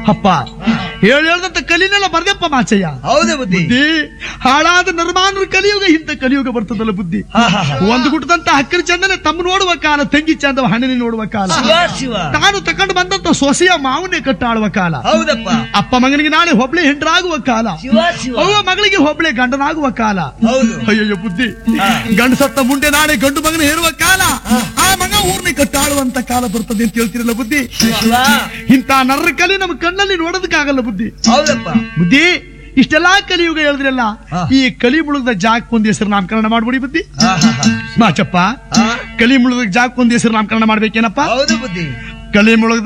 ಅಪ್ಪ ಹೇಳಿ ಹೇಳ್ದಂತ ಕಲಿನೆಲ್ಲ ಬರ್ದಪ್ಪ ಮಾಚಯ್ಯ ಹೌದೇ ಬುದ್ಧಿ ಬುದ್ಧಿ ಹಾಳಾದ ನರ್ಮಾನರ ಕಲಿಯುಗ ಇಂಥ ಕಲಿಯುಗ ಬರ್ತದಲ್ಲ ಬುದ್ಧಿ ಹಾ, ಹಾ, ಹಾ. ಒಂದು ಗುಟ್ಟದಂತ ಹಕ್ಕರ ಚಂದನೆ ತಮ್ಮ ನೋಡುವ ಕಾಲ ತಂಗಿ ಚಂದ ಹಣ್ಣಿನ ನೋಡುವ ಕಾಲ ಶಿವ ಶಿವ ತಾನು ತಕೊಂಡು ಬಂದಂತ ಸೊಸೆಯ ಮಾವನೇ ಕಟ್ಟಾಳುವ ಕಾಲ ಹೌದಪ್ಪ ಅಪ್ಪ ಮಗನಿಗೆ ನಾಳೆ ಹೊಬ್ಳೆ ಹೆಂಡ್ರಾಗುವ ಕಾಲ ಶಿವ ಶಿವ ಅವ್ವ ಮಗಳಿಗೆ ಹೊಬ್ಳೆ ಗಂಡನಾಗುವ ಕಾಲ ಹೌದು ಅಯ್ಯಯ್ಯೋ ಬುದ್ಧಿ ಹಾ. ಗಂಡು ಸತ್ತ ಮುಂದೆ ನಾಳೆ ಗಂಡು ಮಗನ ಹೇರುವ ಕಾಲ ಆ ಮಗ ಊರ್ನಿ ಕಟ್ಟಾಳುವಂತ ಕಾಲ ಬರ್ತದೆ ಅಂತ ಹೇಳ್ತಿರಲ್ಲ ಬುದ್ಧಿ ಶಿವ ಇಂತ ನರ್ರ ಕಲಿ ನಮ್ಮ ಕಣ್ಣಲ್ಲಿ ನೋಡೋದಕ್ಕಾಗಲ್ಲ ಬುದ್ಧಿ ಹೌದಪ್ಪ ಬುದ್ಧಿ ಇಷ್ಟೆಲ್ಲಾ ಕಲಿಯುಗ ಹೇಳಿದ್ರಲ್ಲ ಹಾ. ಈ ಕಲಿ ಮುಳುಗದ ಜಾಗಕ್ಕೊಂದು ಹೆಸರು ನಾಮಕರಣ ಮಾಡ್ಬಿಡಿ ಬುದ್ಧಿ ಹಾ, ಹಾ, ಹಾ. ಮಾಚಪ್ಪ ಹಾ. ಕಲಿ ಮುಳುಗದ ಜಾಗಕ್ಕೊಂದು ಹೆಸರು ನಾಮಕರಣ ಮಾಡ್ಬೇಕೇನಪ್ಪ ಹೌದು ಬುದ್ಧಿ ಕಲಿ ಮುಳುಗದ